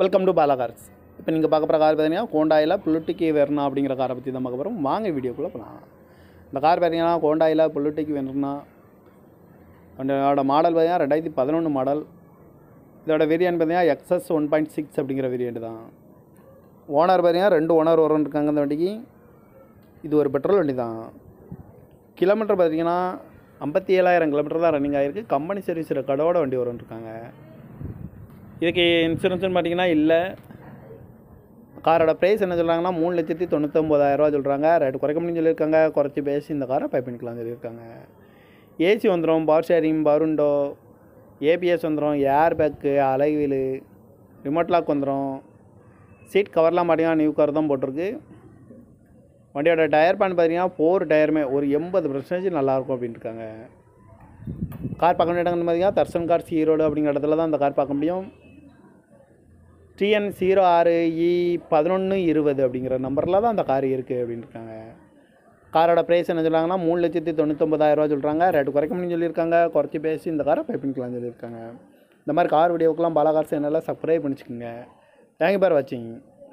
welcome to Bala cars இப்போ நீங்கள் பார்க்க போகிற கார் பார்த்தீங்கன்னா கோண்டாயில் புல்லுட்டிக்கு வெர்னா அப்படிங்கிற காரை பற்றி தான் பார்க்க போகிறோம் வாங்க வீடியோக்குள்ளே போகலாம் இந்த கார் பார்த்தீங்கன்னா கோண்டாயில் புல்லுட்டிக்கு வெர்னா அதோட மாடல் பார்த்தீங்கன்னா ரெண்டாயிரத்தி பதினொன்று மாடல் இதோட வேரியன்ட் பார்த்தீங்கன்னா எக்ஸஸ் ஒன் பாயிண்ட் சிக்ஸ் அப்படிங்கிற வேரியன்ட் தான் ஓனர் பார்த்தீங்கன்னா ரெண்டு ஓனர் வரும் இருக்காங்க இந்த வண்டிக்கு இது ஒரு பெட்ரோல் வண்டி தான் கிலோமீட்டர் பார்த்தீங்கன்னா ஐம்பத்தி ஏழாயிரம் கிலோமீட்டர் தான் ரன்னிங் ஆகிருக்கு கம்பெனி சர்வீஸ் ரெக்கார்டோட வண்டி வரும் இருக்காங்க இதுக்கு இன்சூரன்ஸ்னு பார்த்தீங்கன்னா இல்லை காரோட ப்ரைஸ் என்ன சொல்கிறாங்கன்னா மூணு லட்சத்தி தொண்ணூத்தொம்பதாயிரரூவா சொல்கிறாங்க ரேட் குறைக்க முடியும்னு சொல்லியிருக்காங்க குறைச்சி பேசி இந்த காரை பை பண்ணிக்கலாம் சொல்லியிருக்காங்க ஏசி வந்துடும் பவர் ஷேரிங் பவருண்டோ ஏபிஎஸ் வந்துடும் airbag alloy wheel remote lock வந்துடும் சீட் கவர்லாம் பார்த்தீங்கன்னா நியூ கவர் தான் போட்டிருக்கு வண்டியோட டயர் பேன் பார்த்தீங்கன்னா ஃபோர் டயருமே ஒரு எண்பது பர்சன்டேஜ் நல்லாயிருக்கும் அப்படின்னு இருக்காங்க கார் பார்க்க வேண்டிய இடங்கள்னு பார்த்தீங்கன்னா தர்சன் கார்ஸ் ஈரோடு அப்படிங்கிற இடத்துல தான் இந்த கார் பார்க்க முடியும் டிஎன் ஜீரோ ஆறு இ பதினொன்று இருபது அப்படிங்கிற நம்பரில் தான் அந்த கார் இருக்குது அப்படின்னு இருக்காங்க காரோட ப்ரைஸ் என்ன சொல்கிறாங்கன்னா மூணு லட்சத்தி தொண்ணூத்தொம்பதாயிரரூவா சொல்கிறாங்க ரேட்டு குறைக்க முடியும்னு சொல்லியிருக்காங்க குறைச்சி பேசி இந்த காரை பை பண்ணிக்கலாம்னு சொல்லியிருக்காங்க இந்த மாதிரி கார் வீடியோக்கெலாம் பல கார் சேனலில் சப்ஸ்கிரைப் பண்ணிச்சுக்கோங்க தேங்க்யூ பார் வாட்சிங்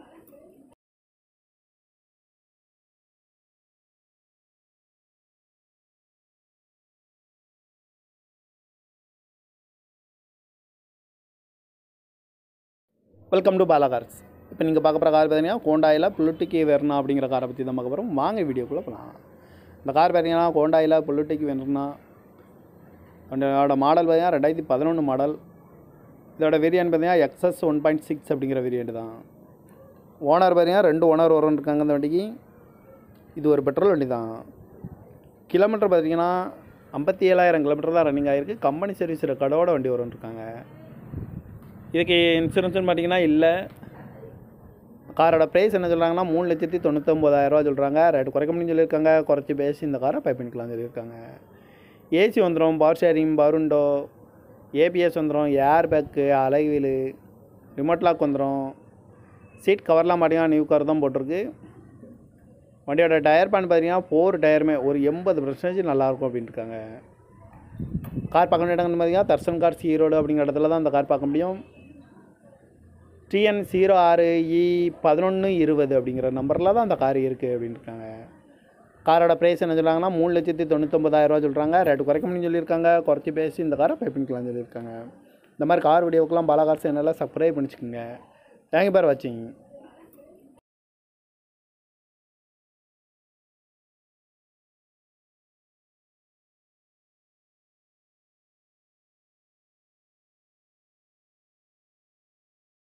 வெல்கம் டு பாலா கார்ஸ் இப்போ நீங்கள் பார்க்க போகிற கார் பார்த்தீங்கன்னா கோண்டாயில் புல்லுட்டிக்கு வெர்னா அப்படிங்கிற காரை பற்றி தான் பார்க்க போகிறோம் வாங்க வீடியோக்குள்ளே போகலாம் இந்த கார் பார்த்தீங்கன்னா கோண்டாயில் புல்லுட்டிக்கு வெர்னா அதோட மாடல் பார்த்தீங்கன்னா ரெண்டாயிரத்தி பதினொன்று மாடல் இதோட வேரியன்ட் பார்த்தீங்கன்னா எக்ஸஸ் ஒன் பாயிண்ட் சிக்ஸ் அப்படிங்கிற வேரியன்ட் தான் ஓனர் பார்த்தீங்கன்னா ரெண்டு ஓனர் வரும் இருக்காங்க இந்த வண்டிக்கு இது ஒரு பெட்ரோல் வண்டி தான் கிலோமீட்டர் பார்த்தீங்கன்னா ஐம்பத்தி ஏழாயிரம் கிலோமீட்டர் தான் ரன்னிங் ஆகிருக்கு கம்பெனி சர்வீஸ் ரெக்கார்டோட வண்டி வரும் இருக்காங்க இதுக்கு இன்சூரன்ஸ்னு பார்த்தீங்கன்னா இல்லை காரோட ப்ரைஸ் என்ன சொல்கிறாங்கன்னா மூணு லட்சத்தி தொண்ணூத்தொம்பதாயிரரூவா சொல்கிறாங்க ரேட்டு குறைக்க முடியும்னு சொல்லியிருக்காங்க குறைச்சி பேசி இந்த காரை பை பண்ணிக்கலாம் சொல்லியிருக்காங்க ஏசி வந்துடும் பவர் ஷேரிங் பவருண்டோ ஏபிஎஸ் வந்துடும் airbag alloy wheel remote lock வந்துடும் சீட் கவர்லாம் பார்த்தீங்கன்னா நியூ கவர் தான் போட்டிருக்கு வண்டியோட டயர் பேன் பார்த்தீங்கன்னா ஃபோர் டயருமே ஒரு எண்பது பர்சன்டேஜ் நல்லாயிருக்கும் அப்படின்னு இருக்காங்க கார் பார்க்க வேண்டிய இடங்கள்னு பார்த்தீங்கன்னா தர்சன் கார்ஸ் ஈரோடு அப்படிங்கிற இடத்துல தான் அந்த கார் பார்க்க முடியும் டிஎன் ஜீரோ ஆறு இ பதினொன்று இருபது அப்படிங்கிற நம்பரில் தான் அந்த கார் இருக்குது அப்படின்னு இருக்காங்க காரோட ப்ரைஸ் என்ன சொல்கிறாங்கன்னா மூணு லட்சத்தி தொண்ணூத்தொம்பதாயிரரூவா சொல்கிறாங்க ரேட்டு குறைக்க முடியும்னு சொல்லியிருக்காங்க குறைச்சி பேசி இந்த காரை பை பண்ணிக்கலாம் சொல்லியிருக்காங்க இந்த மாதிரி கார் வீடியோக்கெலாம் பாலா கார் சேனலில் சப்ஸ்கிரைப் பண்ணிச்சுக்கோங்க தேங்க்யூ பார் வாட்சிங்